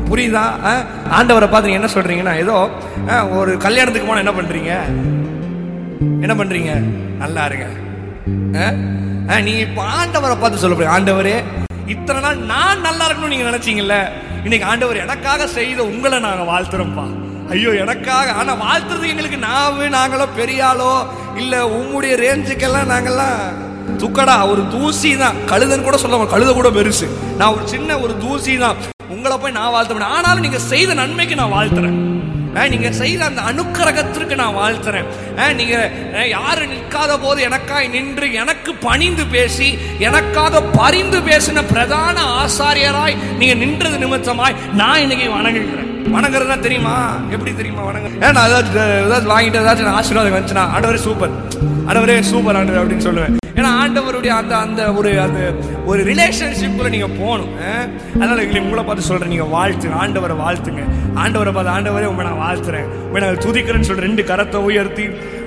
புரியுதா ஆ? ஆண்டவரை பார்த்து நீங்க என்ன சொல்றீங்கன்னா ஏதோ ஆ, ஒரு கல்யாணத்துக்கு போனா என்ன பண்றீங்க என்ன பண்றீங்க நல்லா இருங்க ஆ? ஆ, நீங்க இப்ப ஆண்டவரை பார்த்து சொல்ல போறீங்க ஆண்டவரே இத்தனை நாள் நான் நல்லா இருக்கணும்னு நீங்க நினைச்சீங்கல்ல இன்னைக்கு ஆண்டவர் எனக்காக செய்த உங்களை நாங்க வாழ்த்துறோம்ப்பா ஐயோ எனக்காக ஆனா வாழ்த்துறது எங்களுக்கு நாவு நாங்களோ பெரிய ஆளோ இல்ல உம்முடைய ரேஞ்சுக்கெல்லாம் நாங்கெல்லாம் துக்கடா ஒரு தூசி தான் கழுதன் கூட சொல்ல மாட்டோம். கழுத கூட பெருசு நான் ஒரு சின்ன ஒரு தூசி தான் உங்களை போய் நான் வாழ்த்த முடியும் ஆனாலும் நீங்க செய்த நன்மைக்கு நான் வாழ்த்துறேன் ஆ, நீங்க செய்த அந்த அனுக்கிரகத்திற்கு நான் வாழ்த்துறேன் ஆ, நீங்க ஆ, யாரு நிற்காத போது எனக்காய் நின்று எனக்கு பணிந்து பேசி எனக்காக பரிந்து பேசின பிரதான ஆசாரியராய் நீங்க நின்றது நிமித்தமாய் நான் இன்னைக்கு வணங்குகிறேன் வணங்குறதுனா தெரியுமா எப்படி தெரியுமா வணங்க ஏன்னா ஏதாச்சும் ஏதாச்சும் வாங்கிட்டு ஏதாச்சும் ஆசீர்வாதம் வந்துச்சுன்னா ஆண்டவரே சூப்பர் ஆண்டவரே சூப்பர் ஆண்டவர் அப்படின்னு சொல்லுவேன் ஏன்னா ஆண்டவருடைய அந்த அந்த ஒரு அந்த ஒரு ரிலேஷன்ஷிப்ல நீங்க போகணும் ஆ? அதனால இல்லை உங்களை பார்த்து சொல்றேன் நீங்க வாழ்த்துங்க ஆண்டவரை வாழ்த்துங்க ஆண்டவரை பார்த்து ஆண்டவரே உங்களை நான் வாழ்த்துறேன் உங்களை நான் துதிக்கிறேன்னு சொல்ற ரெண்டு கரத்தை உயர்த்தி